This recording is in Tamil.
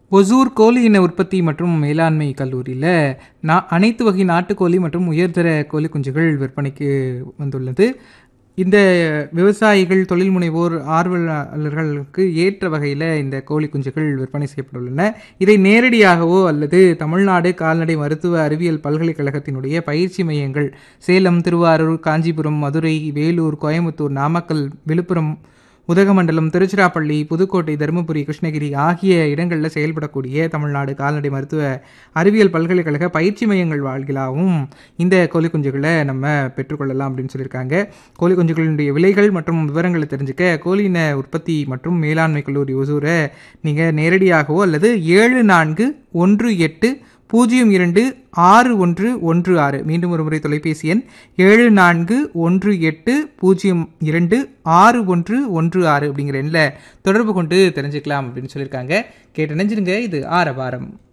ஒசூர் கோழி இன உற்பத்தி மற்றும் மேலாண்மை கல்லூரியில் நான் அனைத்து வகை நாட்டுக்கோழி மற்றும் உயர்தர கோழி குஞ்சுகள் விற்பனைக்கு வந்துள்ளது இந்த விவசாயிகள் தொழில் முனைவோர் ஆர்வலர்களுக்கு ஏற்ற வகையில் இந்த கோழி குஞ்சுகள் விற்பனை செய்யப்பட்டுள்ளன இதை நேரடியாகவோ அல்லது தமிழ்நாடு கால்நடை மருத்துவ அறிவியல் பல்கலைக்கழகத்தினுடைய பயிற்சி மையங்கள் சேலம் திருவாரூர் காஞ்சிபுரம் மதுரை வேலூர் கோயம்புத்தூர் நாமக்கல் விழுப்புரம் உதகமண்டலம் திருச்சிராப்பள்ளி புதுக்கோட்டை தருமபுரி கிருஷ்ணகிரி ஆகிய இடங்களில் செயல்படக்கூடிய தமிழ்நாடு கால்நடை மருத்துவ அறிவியல் பல்கலைக்கழக பயிற்சி மையங்கள் வாழ்கிலாவும் இந்த கோழி குஞ்சுகளை நம்ம பெற்றுக்கொள்ளலாம் அப்படின்னு சொல்லியிருக்காங்க கோழி குஞ்சுகளினுடைய விலைகள் மற்றும் விவரங்களை தெரிஞ்சுக்க கோழியின உற்பத்தி மற்றும் மேலாண்மை கல்லூரி ஒசூரை நீங்கள் நேரடியாகவோ அல்லது ஏழு நான்கு ஒன்று எட்டு பூஜ்ஜியம் இரண்டு ஆறு ஒன்று ஒன்று ஆறு மீண்டும் ஒரு முறை தொலைபேசி எண் ஏழு நான்கு ஒன்று எட்டு பூஜ்ஜியம் இரண்டு ஆறு ஒன்று ஒன்று ஆறு அப்படிங்கிற எண்ணில் தொடர்பு கொண்டு தெரிஞ்சுக்கலாம் அப்படின்னு சொல்லியிருக்காங்க கேட்டு நினைஞ்சிருங்க இது ஆரவாரம்